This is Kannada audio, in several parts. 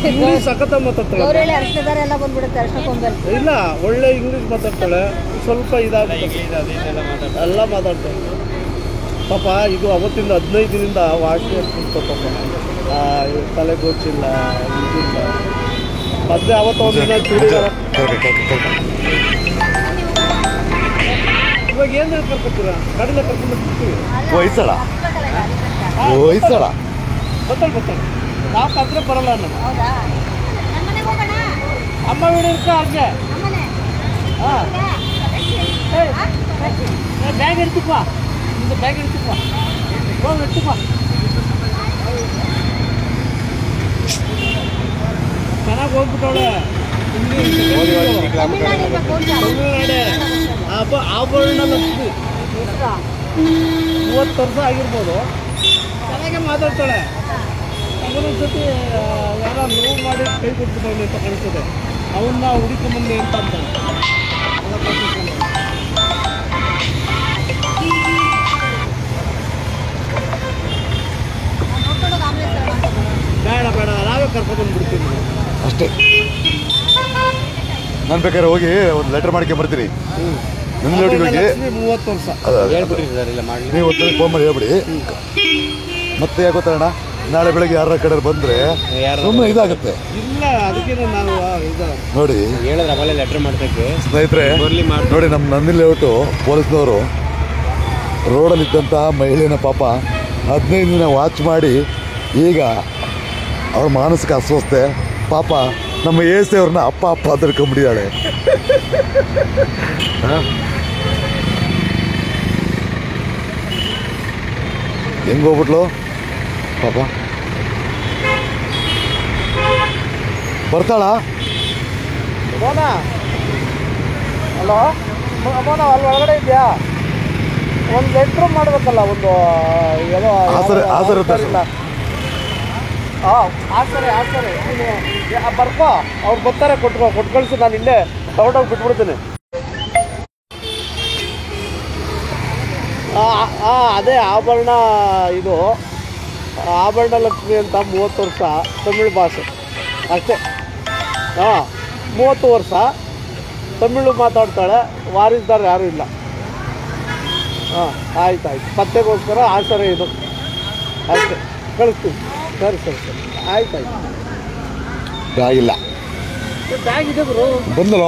ಇಂಗ್ಲೀಷ್ ಸಖತ್ತ ಮಾತಾಡ್ತಾಳೆ ಗೌರಳ್ಳಿ ಅರ್ಶಿದಾರ ಎಲ್ಲ ಬಂದ್ಬಿಡುತ್ತೆ ಅರ್ಶಿನ ಕೊಂಬಲ್ಲಿ ಇಲ್ಲ ಒಳ್ಳೆ ಇಂಗ್ಲೀಷ್ ಮಾತಾಡ್ತಾಳೆ ಸ್ವಲ್ಪ ಇದಾಗುತ್ತೆ ಎಲ್ಲ ಮಾತಾಡ್ತಾಳೆ ಪಾಪ ಇದು ಅವತ್ತಿಂದ ಹದಿನೈದು ದಿನದಿಂದ ವಾಸಿ ಆಗ್ತಿತ್ತು ಪಾಪ ಆ, ಇವ್ ತಲೆ ಗೊಚ್ಚಿಲ್ಲ ಇದಿಲ್ಲ ಮತ್ತೆ ಅವತ್ತು ಒಂದು ದಿನ ಚೂಡಿದಾರ ಇವಾಗ ಏನು ಕರ್ಕೊತೀರ ಗಾಡಿನ ಕರ್ಕೊಂಡು ಬರ್ತೀವಿ ವಯಸ್ಸಳ ಹಾ, ವಯಸ್ಸಳ ಗೊತ್ತಲ್ಲ ಗೊತ್ತಲ್ಲ ನಾವು ಕದ್ರೆ ಬರಲ್ಲ ನಾನು ಹೌದಾ ನಮ್ಮ ಮನೆಗೆ ಹೋಗೋಣ ಅಮ್ಮ ವಿಡಿಯೋ ಇರ್ಕ ಹಾಗೆ ನಮ್ಮನೆ ಹಾಂ ಬ್ಯಾಗ್ ಎಡ್ತಪ್ಪ ಇದು ಬ್ಯಾಗ್ ಎಡ್ತಪ್ಪ ಹೋಗಿ ಎಡ್ತಪ್ಪ ಚೆನ್ನಾಗಿ ಹೋಗ್ಬಿಟ್ಟವಳೆ ತಮಿಳ್ನಾಡಿಂದ ಫೋನ್ ತಮಿಳ್ನಾಡೆ ಆಭ ಆಭರಣ ಲಕ್ಷ್ಮಿ ಮೂವತ್ತು ವರ್ಷ ಆಗಿರ್ಬೋದು ಚೆನ್ನಾಗೆ ಮಾತಾಡ್ತಾಳೆ ಅವನೊಂದ್ಸತಿ ಯಾರೋ ನೋವು ಮಾಡಿ ಕೈ ಕೊಟ್ಬಿಟ್ಟವನೆ ಅಂತ ಕಾಣಿಸ್ತದೆ ಅವನ್ನ ಹುಡುಕೊಂಬಂದೆ ಅಂತ ಅಂತಾನೆ ನೋಡ್ಕೊಂಡು ಆಮೇಲೆ ಸರ್ ಮಾತಾಡೋಣ ಬೇಡ ಬೇಡ ನಾವೇ ಕರ್ಕೊಂಡ್ಬಂದ್ಬಿಡ್ತೀವಿ ಅಷ್ಟೇ ನಾನು ಬೇಕಾದ್ರೆ ಹೋಗಿ ಒಂದು ಲೆಟರ್ ಮಾಡ್ಕೊಂಡ್ ಬರ್ತೀನಿ ನನ್ನ ಲೇಟಿಗೆ ಹೋಗಿ ಲಕ್ಷ್ಮಿ ಮೂವತ್ತು ವರ್ಷ ಅದ, ಅದ. ನೀವು ಒಂದು ಫೋನ್ ಮಾಡಿ ಹೇಳ್ಬಿಡಿ ಮತ್ತೆ ಯಾಕೆ ಗೊತ್ತಣ್ಣ ನಾಳೆ ಬೆಳಗ್ಗೆ ಯಾರ ಕಡೆ ಬಂದ್ರೆ ಸುಮ್ಮನೆ ಇದಾಗುತ್ತೆ ಇಲ್ಲ ಅದಕ್ಕೆ ನಾವು ಇದು ನೋಡಿ ಹೇಳಿದ್ರೆ ಆಮೇಲೆ ಲೆಟರ್ ಮಾಡ್ತಕ್ಕೆ ಸ್ನೇಹಿತರೆ ಬರ್ಲಿ ಮಾಡಿ ನೋಡಿ ನಮ್ಮ ನಂದಿನ ಲೇಔಟು ಪೊಲೀಸ್ನವರು ರೋಡಲ್ಲಿದ್ದಂಥ ಮಹಿಳೆನ ಪಾಪ ಹದಿನೈದು ದಿನ ವಾಚ್ ಮಾಡಿ ಈಗ ಅವ್ರ ಮಾನಸಿಕ ಅಸ್ವಸ್ಥೆ ಪಾಪ ನಮ್ಮ ಎ ಸಿ ಅವ್ರನ್ನ ಅಪ್ಪ ಅಪ್ಪ ತಿಳ್ಕೊಂಬಿಟ್ಟಿದ್ದಾಳೆ ಹೆಂಗ್ ಹೋಗ್ಬಿಟ್ಲು ಪಾಪ ಬರ್ತಾಳಾ ಮೋನ ಹಲೋ ಮೋನ ಅಲ್ಲಿ ಒಳಗಡೆ ಇದೆಯಾ ಒಂದು ಲೆಟ್ರ್ ಮಾಡ್ಬೇಕಲ್ಲ ಒಂದು ಏನೋ ಆಸರೆ- ಆಸರೆ ಇರ್ತಾರೆ. ಹಾಂ ಆಸರೆ ಆಸರೆ ನೀನು ಯಾ- ಬರ್ಕೋ ಅವ್ರು ಬರ್ತಾರೆ ಕೊಟ್ಕೋ ಕೊಟ್ಟು ಕಳಿಸು ನಾನು ಇಲ್ಲೇ ತಗೊಂಡೋಗಿ ಬಿಟ್ಬಿಡ್ತೀನಿ ಹಾಂ ಅದೇ ಆಭರಣ ಇದು ಆಭರಣ ಲಕ್ಷ್ಮಿ ಅಂತ ಮೂವತ್ತು ವರ್ಷ ತಮಿಳು ಭಾಷೆ ಅಷ್ಟೇ ಹಾಂ ಮೂವತ್ತು ವರ್ಷ ತಮಿಳು ಮಾತಾಡ್ತಾಳೆ ವಾರಿಸ್ದಾರ ಯಾರೂ ಇಲ್ಲ ಹಾಂ ಆಯ್ತು ಆಯ್ತು ಪತ್ತೆಗೋಸ್ಕರ ಆಸರೆ ಇದು ಅಷ್ಟೇ ಕಳಿಸ್ತೀನಿ ಸರಿ ಸರಿ ಸರಿ ಆಯ್ತು ಆಯ್ತು ಆಗಿಲ್ಲ ಬ್ಯಾಗ್ ಇದೆ ಗುರು ಬಂದಲ್ಲ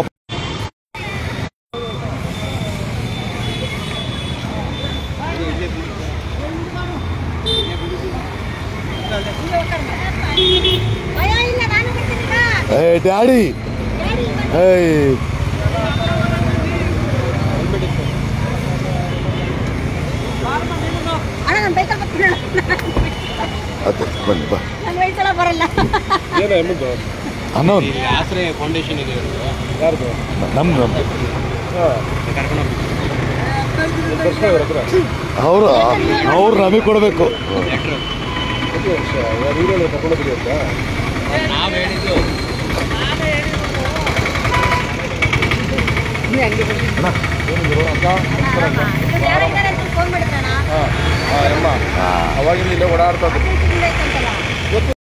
ಭಯ ಇಲ್ಲ ನಾನು ಬರ್ತೀನಿ ಬಾ. ಏ ಡ್ಯಾಡಿ ಡ್ಯಾಡಿ ಬಾ. ಏಯ್ ಅಣ್ಣ ನಾನು ಬೈಕಲ್ಲಿ ಬರ್ತೀನಿ ಅಣ್ಣ. ಅದೇ ಬನ್ನಿ ಬಾ ನನ್ನ ವಯಸ್ಸೆಲ್ಲ ಬರಲ್ಲ ಏನು ಎಮ್ಮದು ಅನ್ನೋನ್ ಇಲ್ಲಿ ಆಸರೆ ಫೌಂಡೇಶನ್ ಇದೆ ಇವ್ರದ್ದು. ಯಾರ್ದು ನಮ್ ನಮ್ದು ಹಾಂ ಕರ್ಕೊಂಡು ಹೋಗ್ಬೇಕು. ದರ್ಶನ ಇವ್ರ ಹತ್ರ ಅವರು ಅವ್ರು ನಮಗೆ ಕೊಡಬೇಕು ಲೆಟ್ರು. ಪ್ರತಿ ವರ್ಷ ಯಾರು ಹೀರೋಗಳು ತಗೊಂಡೋಗಿ ಅಂತ ನಾವ್ ಹೇಳಿದ್ದು ಯಾರೋ ಇದ್ದಾರೆ ಅಂತ ಫೋನ್ ಮಾಡಿದ್ರಣ್ಣ ಹಾಂ ಅಮ್ಮ ಅವಾಗಿಂದ ಇಲ್ಲೇ ಓಡಾಡ್ತಾ ಇದ್ರು. ಹದಿನೈದು ತಿಂಗಳಾಯ್ತಂತಲ್ಲ